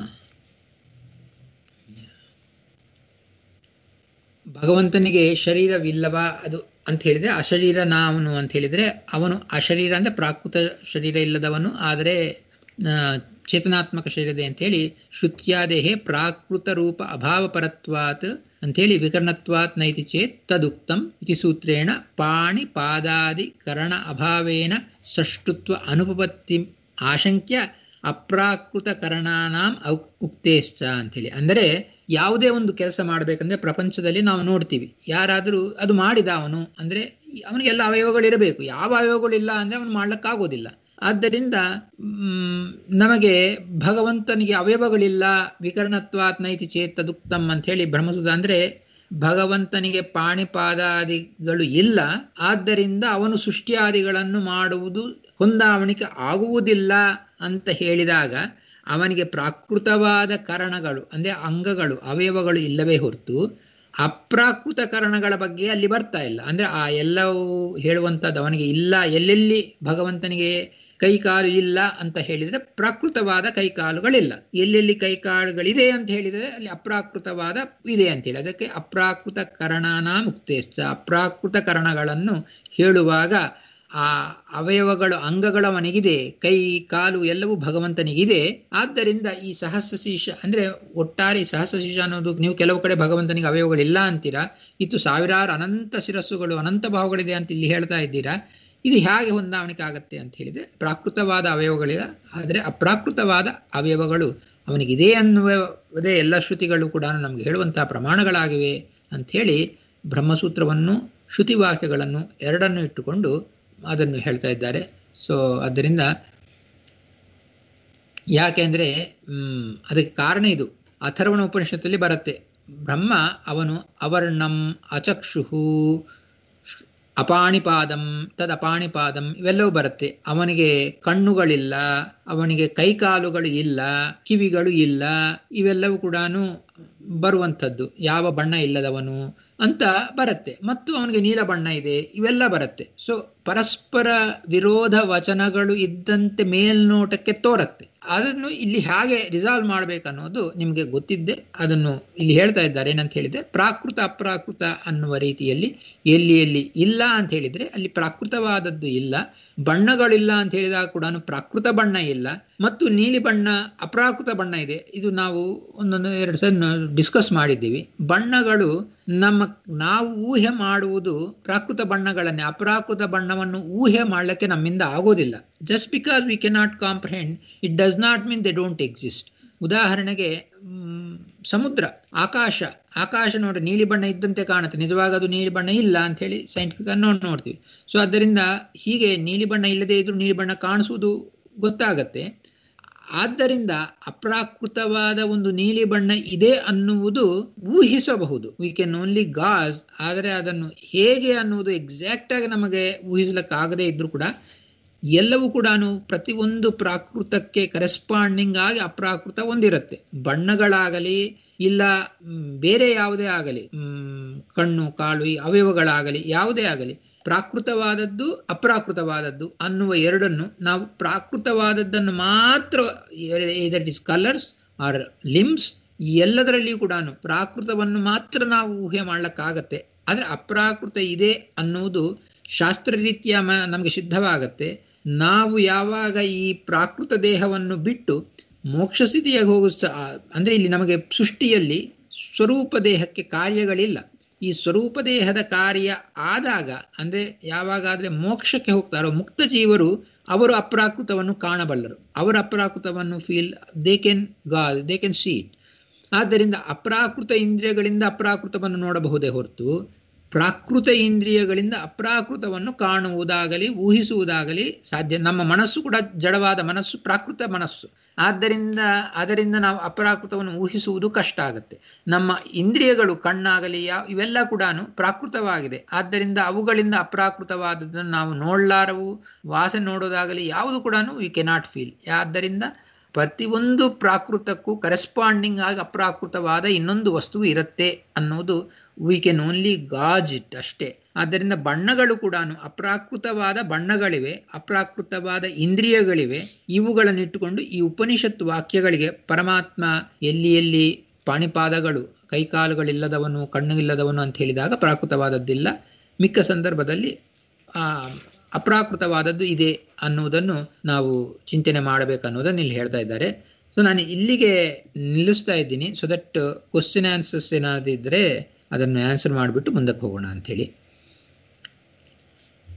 ಭಗವಂತನಿಗೆ ಶರೀರವಿಲ್ಲವಾ ಅದು ಅಂತ ಹೇಳಿದ್ರೆ ಅಶರೀರ ನಾವನು ಅಂತ ಹೇಳಿದ್ರೆ ಅವನು ಅಶರೀರ ಅಂದ್ರೆ ಪ್ರಾಕೃತ ಶರೀರ ಇಲ್ಲದವನು ಆದರೆ ಆ, ಚೇತನಾತ್ಮಕ ಶರೀರದೆ ಅಂತೇಳಿ ಶ್ರುತ್ಯಾದೇಹೇ ಪ್ರಾಕೃತ ರೂಪ ಅಭಾವ ಪರತ್ವಾತ್ ಅಂಥೇಳಿ ವಿಕರಣತ್ವಾತ್ ನೈತಿ ಚೇತ್ ತದುಕ್ತಂ ಇತಿ ಸೂತ್ರೇಣ ಪಾಣಿ ಪಾದಾದಿ ಕರಣ ಅಭಾವೇನ ಸೃಷ್ಟುತ್ವ ಅನುಪಪತ್ತಿ ಆಶಂಕ್ಯ ಅಪ್ರಾಕೃತ ಕರಣಾನಾಂ ಔ- ಉಕ್ತೇಶ್ಚ ಅಂಥೇಳಿ ಅಂದರೆ ಯಾವುದೇ ಒಂದು ಕೆಲಸ ಮಾಡಬೇಕಂದ್ರೆ ಪ್ರಪಂಚದಲ್ಲಿ ನಾವು ನೋಡ್ತೀವಿ ಯಾರಾದರೂ ಅದು ಮಾಡಿದ ಅವನು ಅಂದ್ರೆ ಅವನಿಗೆ ಎಲ್ಲ ಅವಯವಗಳಿರಬೇಕು ಯಾವ ಅವಯವಗಳಿಲ್ಲ ಅಂದ್ರೆ ಅವನು ಮಾಡ್ಲಿಕ್ಕಾಗೋದಿಲ್ಲ ಆದ್ದರಿಂದ ಮ್, ನಮಗೆ ಭಗವಂತನಿಗೆ ಅವಯವಗಳಿಲ್ಲ ವಿಕರಣತ್ವಾತ್ ನೈತಿ ಚೇತ್ ತದುಕ್ತಂ ಅಂತ ಹೇಳಿ ಬ್ರಹ್ಮಸೂತ್ರ ಅಂದ್ರೆ ಭಗವಂತನಿಗೆ ಪಾಣಿಪಾದಾದಿಗಳು ಇಲ್ಲ ಆದ್ದರಿಂದ ಅವನು ಸೃಷ್ಟಿಯಾದಿಗಳನ್ನು ಮಾಡುವುದು ಹೊಂದಾವಣಿಕೆ ಆಗುವುದಿಲ್ಲ ಅಂತ ಹೇಳಿದಾಗ ಅವನಿಗೆ ಪ್ರಾಕೃತವಾದ ಕರಣಗಳು ಅಂದ್ರೆ ಅಂಗಗಳು ಅವಯವಗಳು ಇಲ್ಲವೇ ಹೊರತು ಅಪ್ರಾಕೃತ ಕರಣಗಳ ಬಗ್ಗೆ ಅಲ್ಲಿ ಬರ್ತಾ ಇಲ್ಲ ಅಂದ್ರೆ ಆ ಎಲ್ಲವೂ ಹೇಳುವಂಥದ್ದು ಅವನಿಗೆ ಇಲ್ಲ ಎಲ್ಲೆಲ್ಲಿ ಭಗವಂತನಿಗೆ ಕೈಕಾಲು ಇಲ್ಲ ಅಂತ ಹೇಳಿದ್ರೆ ಪ್ರಾಕೃತವಾದ ಕೈಕಾಲುಗಳಿಲ್ಲ ಎಲ್ಲೆಲ್ಲಿ ಕೈಕಾಲುಗಳಿದೆ ಅಂತ ಹೇಳಿದರೆ ಅಲ್ಲಿ ಅಪ್ರಾಕೃತವಾದ ಇದೆ ಅಂತ ಹೇಳಿ ಅದಕ್ಕೆ ಅಪ್ರಾಕೃತ ಕರಣಾನ ಮುಕ್ತೇಶ್ಚ ಅಪ್ರಾಕೃತ ಕರಣಗಳನ್ನು ಹೇಳುವಾಗ ಆ ಅವಯವಗಳು ಅಂಗಗಳು ಅವನಿಗಿದೆ ಕೈ ಕಾಲು ಎಲ್ಲವೂ ಭಗವಂತನಿಗಿದೆ ಆದ್ದರಿಂದ ಈ ಸಹಸ್ರ ಶೀರ್ಷ ಅಂದ್ರೆ ಒಟ್ಟಾರೆ ಈ ಸಹಸ್ರ ಶೀರ್ಷ ಅನ್ನೋದು ನೀವು ಕೆಲವು ಕಡೆ ಭಗವಂತನಿಗೆ ಅವಯವಗಳಿಲ್ಲ ಅಂತೀರಾ ಇದು ಸಾವಿರಾರು ಅನಂತ ಶಿರಸ್ಸುಗಳು ಅನಂತ ಭಾವಗಳಿದೆ ಅಂತ ಇಲ್ಲಿ ಹೇಳ್ತಾ ಇದ್ದೀರಾ ಇದು ಹೇಗೆ ಹೊಂದಾವಣಿಕೆ ಆಗತ್ತೆ ಅಂತ ಹೇಳಿದ್ರೆ ಪ್ರಾಕೃತವಾದ ಅವಯವಗಳಿಲ್ಲ ಆದರೆ ಅಪ್ರಾಕೃತವಾದ ಅವಯವಗಳು ಅವನಿಗಿದೆ ಅನ್ನುವುದೇ ಎಲ್ಲ ಶ್ರುತಿಗಳು ಕೂಡ ನಮ್ಗೆ ಹೇಳುವಂತಹ ಪ್ರಮಾಣಗಳಾಗಿವೆ ಅಂಥೇಳಿ ಬ್ರಹ್ಮಸೂತ್ರವನ್ನು ಶ್ರುತಿವಾಕ್ಯಗಳನ್ನು ಎರಡನ್ನು ಇಟ್ಟುಕೊಂಡು ಅದನ್ನು ಹೇಳ್ತಾ ಇದ್ದಾರೆ ಸೊ ಆದ್ದರಿಂದ ಯಾಕೆಂದ್ರೆ ಹ್ಮ್ ಅದಕ್ಕೆ ಕಾರಣ ಇದು ಅಥರ್ವಣ ಉಪನಿಷತ್ತಲ್ಲಿ ಬರುತ್ತೆ ಬ್ರಹ್ಮ ಅವನು ಅವರ್ಣಂ ಅಚಕ್ಷುಹು ಅಪಾಣಿಪಾದಂ ತದ್ ಅಪಾಣಿಪಾದಂ ಇವೆಲ್ಲವೂ ಬರುತ್ತೆ ಅವನಿಗೆ ಕಣ್ಣುಗಳಿಲ್ಲ ಅವನಿಗೆ ಕೈಕಾಲುಗಳು ಇಲ್ಲ ಕಿವಿಗಳು ಇಲ್ಲ ಇವೆಲ್ಲವೂ ಕೂಡ ಬರುವಂಥದ್ದು ಯಾವ ಬಣ್ಣ ಇಲ್ಲದವನು ಅಂತ ಬರುತ್ತೆ ಮತ್ತು ಅವನಿಗೆ ನೀಲ ಬಣ್ಣ ಇದೆ ಇವೆಲ್ಲ ಬರುತ್ತೆ ಸೊ ಪರಸ್ಪರ ವಿರೋಧ ವಚನಗಳು ಇದ್ದಂತೆ ಮೇಲ್ನೋಟಕ್ಕೆ ತೋರತ್ತೆ ಅದನ್ನು ಇಲ್ಲಿ ಹೇಗೆ ರಿಸಾಲ್ವ್ ಮಾಡ್ಬೇಕನ್ನೋದು ನಿಮಗೆ ಗೊತ್ತಿದ್ದೆ ಅದನ್ನು ಇಲ್ಲಿ ಹೇಳ್ತಾ ಇದ್ದಾರೆ ಏನಂತ ಹೇಳಿದ್ರೆ ಪ್ರಾಕೃತ ಅಪ್ರಾಕೃತ ಅನ್ನುವ ರೀತಿಯಲ್ಲಿ ಎಲ್ಲಿ ಎಲ್ಲಿ ಇಲ್ಲ ಅಂತ ಹೇಳಿದ್ರೆ ಅಲ್ಲಿ ಪ್ರಾಕೃತವಾದದ್ದು ಇಲ್ಲ ಬಣ್ಣಗಳಿಲ್ಲ ಅಂತ ಹೇಳಿದಾಗ ಕೂಡ ಪ್ರಾಕೃತ ಬಣ್ಣ ಇಲ್ಲ ಮತ್ತು ನೀಲಿ ಬಣ್ಣ ಅಪ್ರಾಕೃತ ಬಣ್ಣ ಇದೆ ಇದು ನಾವು ಒಂದೊಂದು ಎರಡು ಸಲ ಡಿಸ್ಕಸ್ ಮಾಡಿದ್ದೀವಿ ಬಣ್ಣಗಳು ನಮ್ಮ ನಾವು ಊಹೆ ಮಾಡುವುದು ಪ್ರಾಕೃತ ಬಣ್ಣಗಳನ್ನೇ ಅಪ್ರಾಕೃತ ಬಣ್ಣವನ್ನು ಊಹೆ ಮಾಡಲಿಕ್ಕೆ ನಮ್ಮಿಂದ ಆಗೋದಿಲ್ಲ just because we cannot comprehend it does not mean they don't exist ಉದಾಹರಣೆಗೆ ಮ್, ಸಮುದ್ರ ಆಕಾಶ ಆಕಾಶ ನೋಡಿ ನೀಲಿ ಬಣ್ಣ ಇದ್ದಂತೆ ಕಾಣುತ್ತೆ ನಿಜವಾಗ ಅದು ನೀಲಿ ಬಣ್ಣ ಇಲ್ಲ ಅಂತ ಹೇಳಿ ಸೈಂಟಿಫಿಕ್ ನೋಡಿ ನೋಡ್ತೀವಿ ಸೊ ಆದ್ದರಿಂದ ಹೀಗೆ ನೀಲಿ ಬಣ್ಣ ಇಲ್ಲದೆ ಇದ್ರೂ ನೀಲಿ ಬಣ್ಣ ಕಾಣಿಸುವುದು ಗೊತ್ತಾಗತ್ತೆ ಆದ್ದರಿಂದ ಅಪ್ರಾಕೃತವಾದ ಒಂದು ನೀಲಿ ಬಣ್ಣ ಇದೆ ಅನ್ನುವುದು ಊಹಿಸಬಹುದು ವಿ ಕೆನ್ ಓನ್ಲಿ ಗಾಸ್ ಆದರೆ ಅದನ್ನು ಹೇಗೆ ಅನ್ನುವುದು ಎಕ್ಸಾಕ್ಟ್ ಆಗಿ ನಮಗೆ ಊಹಿಸಲಿಕ್ಕಾಗದೇ ಇದ್ರೂ ಕೂಡ ಎಲ್ಲವೂ ಕೂಡ ಪ್ರತಿಯೊಂದು ಪ್ರಾಕೃತಕ್ಕೆ ಕರೆಸ್ಪಾಂಡಿಂಗ್ ಆಗಿ ಅಪ್ರಾಕೃತ ಒಂದಿರುತ್ತೆ ಬಣ್ಣಗಳಾಗಲಿ ಇಲ್ಲ ಮ್, ಬೇರೆ ಯಾವುದೇ ಆಗಲಿ ಮ್, ಕಣ್ಣು ಕಾಲು ಈ ಅವಯವಗಳಾಗಲಿ ಯಾವುದೇ ಆಗಲಿ ಪ್ರಾಕೃತವಾದದ್ದು ಅಪ್ರಾಕೃತವಾದದ್ದು ಅನ್ನುವ ಎರಡನ್ನು ನಾವು ಪ್ರಾಕೃತವಾದದ್ದನ್ನು ಮಾತ್ರ either it is colours or limbs ಎಲ್ಲದರಲ್ಲಿಯೂ ಕೂಡ ಪ್ರಾಕೃತವನ್ನು ಮಾತ್ರ ನಾವು ಊಹೆ ಮಾಡ್ಲಿಕ್ಕಾಗತ್ತೆ ಆದರೆ ಅಪ್ರಾಕೃತ ಇದೆ ಅನ್ನುವುದು ಶಾಸ್ತ್ರರೀತ್ಯ ಮ ನಮಗೆ ಸಿದ್ಧವಾಗತ್ತೆ ನಾವು ಯಾವಾಗ ಈ ಪ್ರಾಕೃತ ದೇಹವನ್ನು ಬಿಟ್ಟು ಮೋಕ್ಷ ಸ್ಥಿತಿಯಾಗಿ ಹೋಗೋ ಅಂದರೆ ಇಲ್ಲಿ ನಮಗೆ ಸೃಷ್ಟಿಯಲ್ಲಿ ಸ್ವರೂಪ ದೇಹಕ್ಕೆ ಕಾರ್ಯಗಳಿಲ್ಲ ಈ ಸ್ವರೂಪ ದೇಹದ ಕಾರ್ಯ ಆದಾಗ ಅಂದರೆ ಯಾವಾಗಾದರೆ ಮೋಕ್ಷಕ್ಕೆ ಹೋಗ್ತಾರೋ ಮುಕ್ತ ಜೀವರು ಅವರು ಅಪ್ರಾಕೃತವನ್ನು ಕಾಣಬಲ್ಲರು ಅವರ ಅಪ್ರಾಕೃತವನ್ನು ಫೀಲ್ ದೇ ಕೆನ್ ಗಾ ದೇ ಕೆನ್ ಸಿ ಇಟ್ ಆದ್ದರಿಂದ ಅಪ್ರಾಕೃತ ಇಂದ್ರಿಯಗಳಿಂದ ಅಪ್ರಾಕೃತವನ್ನು ನೋಡಬಹುದೇ ಹೊರತು ಪ್ರಾಕೃತ ಇಂದ್ರಿಯಗಳಿಂದ ಅಪ್ರಾಕೃತವನ್ನು ಕಾಣುವುದಾಗಲಿ ಊಹಿಸುವುದಾಗಲಿ ಸಾಧ್ಯ ನಮ್ಮ ಮನಸ್ಸು ಕೂಡ ಜಡವಾದ ಮನಸ್ಸು ಪ್ರಾಕೃತ ಮನಸ್ಸು ಆದ್ದರಿಂದ ಅದರಿಂದ ನಾವು ಅಪ್ರಾಕೃತವನ್ನು ಊಹಿಸುವುದು ಕಷ್ಟ ಆಗುತ್ತೆ ನಮ್ಮ ಇಂದ್ರಿಯಗಳು ಕಣ್ಣಾಗಲಿ ಯಾವ ಇವೆಲ್ಲ ಕೂಡ ಪ್ರಾಕೃತವಾಗಿದೆ ಆದ್ದರಿಂದ ಅವುಗಳಿಂದ ಅಪ್ರಾಕೃತವಾದದ್ದನ್ನು ನಾವು ನೋಡಲಾರವು ವಾಸನೆ ನೋಡೋದಾಗಲಿ ಯಾವುದು ಕೂಡ ವಿ ಕೆನಾಟ್ ಫೀಲ್ ಆದ್ದರಿಂದ ಪ್ರತಿಯೊಂದು ಪ್ರಾಕೃತಕ್ಕೂ ಕರೆಸ್ಪಾಂಡಿಂಗ್ ಆಗಿ ಅಪ್ರಾಕೃತವಾದ ಇನ್ನೊಂದು ವಸ್ತು ಇರುತ್ತೆ ಅನ್ನೋದು we can only gauge it ಅಷ್ಟೇ ಆದ್ದರಿಂದ ಬಣ್ಣಗಳು ಕೂಡ ಅಪ್ರಾಕೃತವಾದ ಬಣ್ಣಗಳಿವೆ ಅಪ್ರಾಕೃತವಾದ ಇಂದ್ರಿಯಗಳಿವೆ ಇವುಗಳನ್ನು ಇಟ್ಟುಕೊಂಡು ಈ ಉಪನಿಷತ್ತು ವಾಕ್ಯಗಳಿಗೆ ಪರಮಾತ್ಮ ಎಲ್ಲಿ ಎಲ್ಲಿ ಪಾಣಿಪಾದಗಳು ಕೈಕಾಲುಗಳಿಲ್ಲದವನು ಕಣ್ಣುಗಿಲ್ಲದವನು ಅಂತ ಹೇಳಿದಾಗ ಪ್ರಾಕೃತವಾದದ್ದಿಲ್ಲ ಮಿಕ್ಕ ಸಂದರ್ಭದಲ್ಲಿ ಅಪ್ರಾಕೃತವಾದದ್ದು ಇದೆ ಅನ್ನುವುದನ್ನು ನಾವು ಚಿಂತನೆ ಮಾಡಬೇಕನ್ನೋದನ್ನು ಇಲ್ಲಿ ಹೇಳ್ತಾ ಇದ್ದಾರೆ ಸೊ ನಾನು ಇಲ್ಲಿಗೆ ನಿಲ್ಲಿಸ್ತಾ ಇದ್ದೀನಿ ಸೊ ದಟ್ ಕ್ವಶನ್ ಆನ್ಸರ್ಸ್ ಏನಾದ್ರು ಇದ್ದರೆ ಅದನ್ನು ಆನ್ಸರ್ ಮಾಡಿಬಿಟ್ಟು ಮುಂದಕ್ಕೆ ಹೋಗೋಣ ಅಂಥೇಳಿ